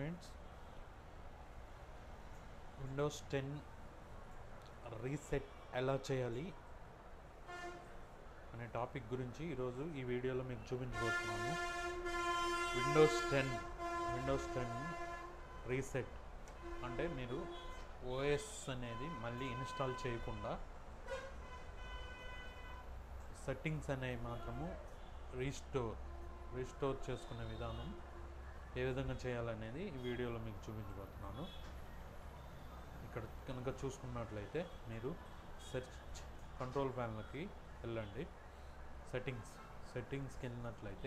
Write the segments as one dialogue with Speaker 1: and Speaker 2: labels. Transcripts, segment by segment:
Speaker 1: friends Windows ten reset ఎలా చేయాలి అనే టాపిక్ గురించి ఈరోజు ఈ వీడియోలో మీకు చూపించబోతున్నాను Windows ten Windows ten reset అంటే మీరు ఓఎస్ అనేది మళ్ళీ ఇన్స్టాల్ చేయకుండా సెట్టింగ్స్ అనేవి మాత్రము రీస్టోర్ రీస్టోర్ చేసుకునే విధానం ఏ విధంగా చేయాలనేది ఈ వీడియోలో మీకు చూపించబోతున్నాను ఇక్కడ కనుక చూసుకున్నట్లయితే మీరు సెర్చ్ కంట్రోల్ ప్యానల్కి వెళ్ళండి సెట్టింగ్స్ సెట్టింగ్స్కి వెళ్ళినట్లయితే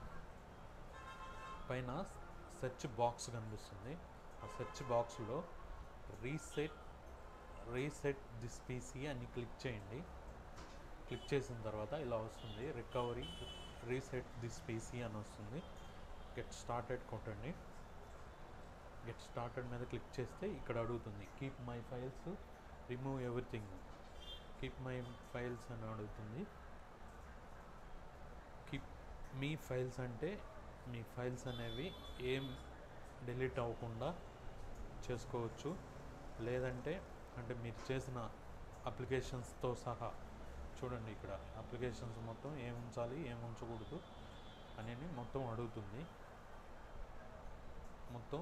Speaker 1: పైన సెర్చ్ బాక్స్ కనిపిస్తుంది ఆ సెర్చ్ బాక్స్లో రీసెట్ రీసెట్ దిస్ పీసీ అని క్లిక్ చేయండి క్లిక్ చేసిన తర్వాత ఇలా వస్తుంది రికవరీ రీసెట్ దిస్ పీసీ అని వస్తుంది గెట్ స్టార్టెడ్ కొట్టండి గెట్ స్టార్టెడ్ మీద క్లిక్ చేస్తే ఇక్కడ అడుగుతుంది keep my files remove everything keep my files అని అడుగుతుంది కీప్ మీ ఫైల్స్ అంటే మీ ఫైల్స్ అనేవి ఏం డిలీట్ అవ్వకుండా చేసుకోవచ్చు లేదంటే అంటే మీరు చేసిన అప్లికేషన్స్తో సహా చూడండి ఇక్కడ అప్లికేషన్స్ మొత్తం ఏం ఉంచాలి ఏం ఉంచకూడదు అనేది మొత్తం అడుగుతుంది మొత్తం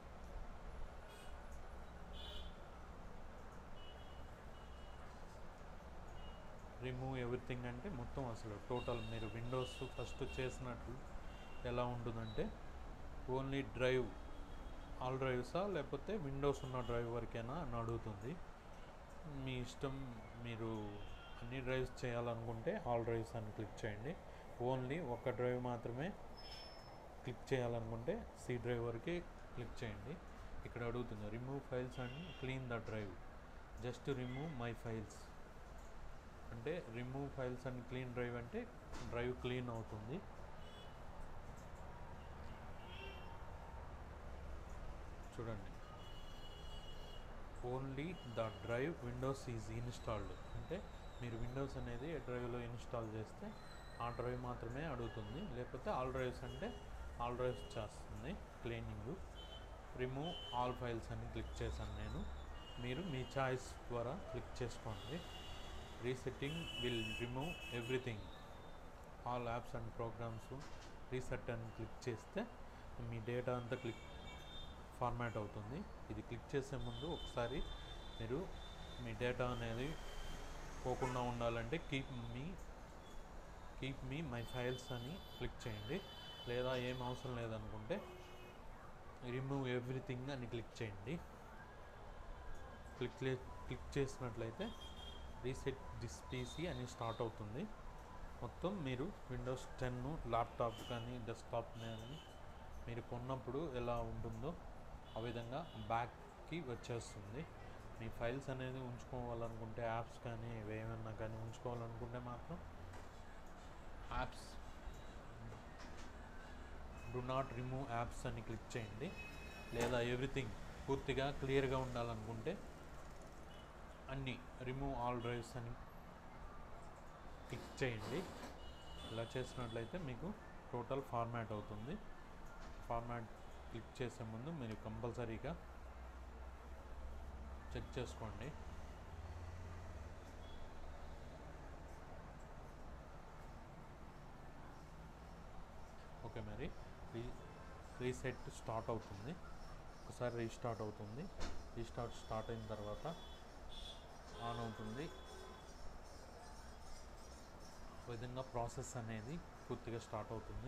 Speaker 1: రిమూవ్ ఎవ్రీథింగ్ అంటే మొత్తం అసలు టోటల్ మీరు విండోస్ ఫస్ట్ చేసినట్లు ఎలా ఉంటుందంటే ఓన్లీ డ్రైవ్ ఆల్ డ్రైవ్సా లేకపోతే విండోస్ ఉన్న డ్రైవ్ వరకేనా అని అడుగుతుంది మీ ఇష్టం మీరు అన్ని డ్రైవ్స్ చేయాలనుకుంటే ఆల్ డ్రైవ్స్ అని క్లిక్ చేయండి ఓన్లీ ఒక డ్రైవ్ మాత్రమే క్లిక్ చేయాలనుకుంటే సి డ్రైవ్ వరకే క్లిక్ చేయండి ఇక్కడ అడుగుతుంది remove files and clean the drive just remove my files అంటే remove files and clean drive అంటే డ్రైవ్ క్లీన్ అవుతుంది చూడండి only the drive Windows is installed అంటే మీరు విండోస్ అనేది డ్రైవ్లో ఇన్స్టాల్ చేస్తే ఆ డ్రైవ్ మాత్రమే అడుగుతుంది లేకపోతే ఆల్ డ్రైవ్స్ అంటే ఆల్ డ్రైవ్స్ చేస్తుంది క్లీనింగ్ రిమూవ్ ఆల్ ఫైల్స్ అని క్లిక్ చేశాను నేను మీరు మీ చాయిస్ ద్వారా క్లిక్ చేసుకోండి resetting will remove everything all apps and programs reset అని క్లిక్ చేస్తే మీ డేటా అంతా క్లిక్ ఫార్మాట్ అవుతుంది ఇది క్లిక్ చేసే ముందు ఒకసారి మీరు మీ డేటా అనేది పోకుండా ఉండాలంటే keep me keep me my files అని క్లిక్ చేయండి లేదా ఏం అవసరం లేదనుకుంటే రిమూవ్ ఎవ్రీథింగ్ అని క్లిక్ చేయండి క్లిక్ క్లిక్ చేసినట్లయితే రీసెట్ దిస్ పీసీ అని స్టార్ట్ అవుతుంది మొత్తం మీరు విండోస్ టెన్ ల్యాప్టాప్ కానీ డెస్క్టాప్ కానీ మీరు కొన్నప్పుడు ఎలా ఉంటుందో ఆ విధంగా బ్యాక్కి వచ్చేస్తుంది మీ ఫైల్స్ అనేది ఉంచుకోవాలనుకుంటే యాప్స్ కానీ ఏమైనా కానీ ఉంచుకోవాలనుకుంటే మాత్రం apps do not remove apps అని క్లిక్ చేయండి లేదా ఎవ్రీథింగ్ పూర్తిగా క్లియర్గా ఉండాలనుకుంటే అన్నీ రిమూవ్ ఆల్ డ్రైవ్స్ అని క్లిక్ చేయండి ఇలా చేసినట్లయితే మీకు టోటల్ ఫార్మాట్ అవుతుంది ఫార్మాట్ క్లిక్ చేసే ముందు మీరు కంపల్సరీగా చెక్ చేసుకోండి ఓకే మరి రీ రీసెట్ స్టార్ట్ అవుతుంది ఒకసారి రీస్టార్ట్ అవుతుంది రీస్టార్ట్ స్టార్ట్ అయిన తర్వాత ఆన్ అవుతుంది విధంగా ప్రాసెస్ అనేది పూర్తిగా స్టార్ట్ అవుతుంది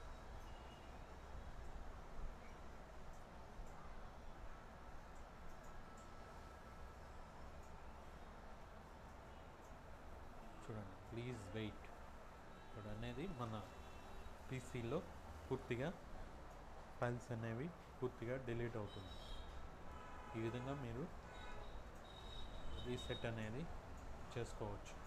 Speaker 1: చూడండి ప్లీజ్ వెయిట్ ఇక్కడ అనేది మన పీసీలో పూర్తిగా ఫైల్స్ అనేవి పూర్తిగా డిలీట్ అవుతుంది ఈ విధంగా మీరు రీసెట్ అనేది చేసుకోవచ్చు